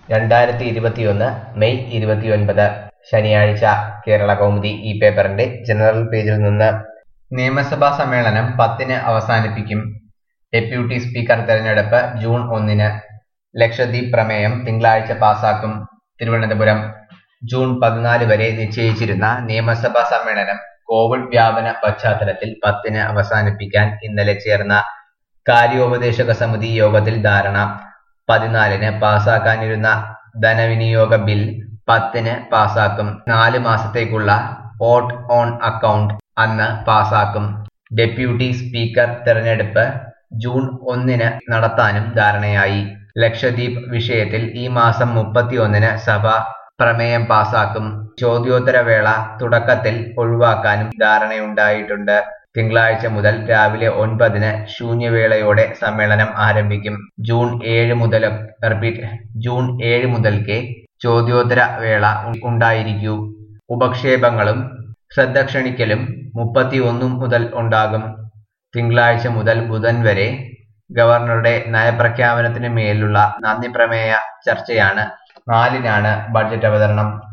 രണ്ടായിരത്തി ഇരുപത്തിയൊന്ന് മെയ് ഇരുപത്തിയൊൻപത് ശനിയാഴ്ച കേരള കൗമുദി ഈ പേപ്പറിന്റെ ജനറൽ പേജിൽ നിന്ന് നിയമസഭാ സമ്മേളനം പത്തിന് അവസാനിപ്പിക്കും ഡെപ്യൂട്ടി സ്പീക്കർ തെരഞ്ഞെടുപ്പ് ജൂൺ ഒന്നിന് ലക്ഷദ്വീപ് പ്രമേയം തിങ്കളാഴ്ച പാസാക്കും തിരുവനന്തപുരം ജൂൺ പതിനാല് വരെ നിശ്ചയിച്ചിരുന്ന നിയമസഭാ സമ്മേളനം കോവിഡ് വ്യാപന പശ്ചാത്തലത്തിൽ പത്തിന് അവസാനിപ്പിക്കാൻ ഇന്നലെ ചേർന്ന കാര്യോപദേശക സമിതി യോഗത്തിൽ ധാരണ പതിനാലിന് പാസാക്കാനിരുന്ന ധനവിനിയോഗ ബിൽ പത്തിന് പാസാക്കും നാല് മാസത്തേക്കുള്ള വോട്ട് ഓൺ അക്കൗണ്ട് അന്ന് പാസാക്കും ഡെപ്യൂട്ടി സ്പീക്കർ തെരഞ്ഞെടുപ്പ് ജൂൺ ഒന്നിന് നടത്താനും ധാരണയായി ലക്ഷദ്വീപ് വിഷയത്തിൽ ഈ മാസം മുപ്പത്തിയൊന്നിന് സഭ പ്രമേയം പാസാക്കും ചോദ്യോത്തരവേള തുടക്കത്തിൽ ഒഴിവാക്കാനും ധാരണയുണ്ടായിട്ടുണ്ട് തിങ്കളാഴ്ച മുതൽ രാവിലെ ഒൻപതിന് ശൂന്യവേളയോടെ സമ്മേളനം ആരംഭിക്കും ജൂൺ ഏഴ് മുതൽ റിപ്പീറ്റ് ജൂൺ ഏഴ് മുതൽക്കേ ചോദ്യോത്തര വേള ഉണ്ടായിരിക്കൂ ഉപക്ഷേപങ്ങളും ശ്രദ്ധ ക്ഷണിക്കലും മുപ്പത്തിയൊന്നു മുതൽ ഉണ്ടാകും തിങ്കളാഴ്ച മുതൽ ബുധൻ വരെ ഗവർണറുടെ നയപ്രഖ്യാപനത്തിന് മേലുള്ള നന്ദി പ്രമേയ ചർച്ചയാണ് നാലിനാണ് ബഡ്ജറ്റ് അവതരണം